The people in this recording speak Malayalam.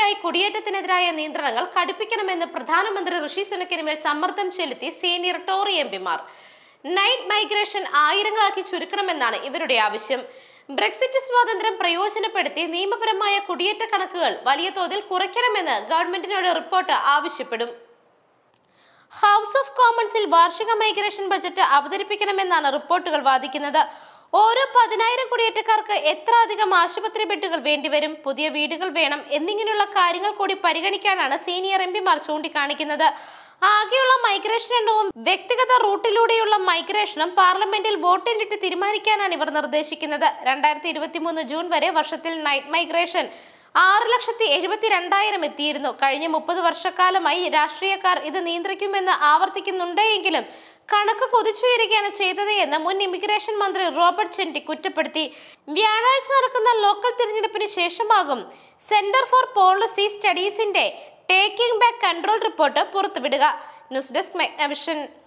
രാജ്യങ്ങളിലായി കുടിയേറ്റത്തിനെതിരായ നിയന്ത്രണങ്ങൾ കടുപ്പിക്കണമെന്ന് പ്രധാനമന്ത്രി ഋഷി സുനക്കിന് മേൽ സമ്മർദ്ദം ചെലുത്തി സീനിയർ ടോറി എംപിമാർ നൈറ്റ് മൈഗ്രേഷൻ ആയിരങ്ങളാക്കി ചുരുക്കണമെന്നാണ് ഇവരുടെ ആവശ്യം ബ്രെക്സിറ്റ് സ്വാതന്ത്ര്യം പ്രയോജനപ്പെടുത്തി നിയമപരമായ കുടിയേറ്റ കണക്കുകൾ വലിയ തോതിൽ കുറയ്ക്കണമെന്ന് ഗവൺമെന്റിനോട് റിപ്പോർട്ട് ആവശ്യപ്പെടും ഹൗസ് ഓഫ് കോമൺസിൽ വാർഷിക മൈഗ്രേഷൻ ബജറ്റ് അവതരിപ്പിക്കണമെന്നാണ് റിപ്പോർട്ടുകൾ വാദിക്കുന്നത് ഓരോ പതിനായിരം കുടിയേറ്റക്കാർക്ക് എത്ര അധികം ആശുപത്രി ബെഡുകൾ വേണ്ടിവരും പുതിയ വീടുകൾ വേണം എന്നിങ്ങനെയുള്ള കാര്യങ്ങൾ കൂടി പരിഗണിക്കാനാണ് സീനിയർ എം പിമാർ ചൂണ്ടിക്കാണിക്കുന്നത് ആകെയുള്ള മൈഗ്രേഷൻ എണ്ണവും വ്യക്തിഗത റൂട്ടിലൂടെയുള്ള മൈഗ്രേഷനും പാർലമെന്റിൽ വോട്ടിനിട്ട് തീരുമാനിക്കാനാണ് ഇവർ നിർദ്ദേശിക്കുന്നത് രണ്ടായിരത്തി ഇരുപത്തിമൂന്ന് ജൂൺ വരെ വർഷത്തിൽ നൈറ്റ് മൈഗ്രേഷൻ ആറ് ലക്ഷത്തി എഴുപത്തി രണ്ടായിരം എത്തിയിരുന്നു കഴിഞ്ഞ മുപ്പത് വർഷക്കാലമായി രാഷ്ട്രീയക്കാർ ഇത് നിയന്ത്രിക്കുമെന്ന് ആവർത്തിക്കുന്നുണ്ടെങ്കിലും കണക്ക് കുതിച്ചുയരുകയാണ് ചെയ്തത് എന്ന് മുൻ ഇമിഗ്രേഷൻ മന്ത്രി റോബർട്ട് ചെന്റി കുറ്റപ്പെടുത്തി വ്യാഴാഴ്ച നടക്കുന്ന ലോക്കൽ തിരഞ്ഞെടുപ്പിന് ശേഷമാകും സെന്റർ ഫോർ പോളിസി സ്റ്റഡീസിന്റെ ടേക്കിംഗ് ബാക്ക് കൺട്രോൾ റിപ്പോർട്ട് പുറത്തുവിടുക ന്യൂസ് ഡെസ്ക് മെഗ്നവിഷൻ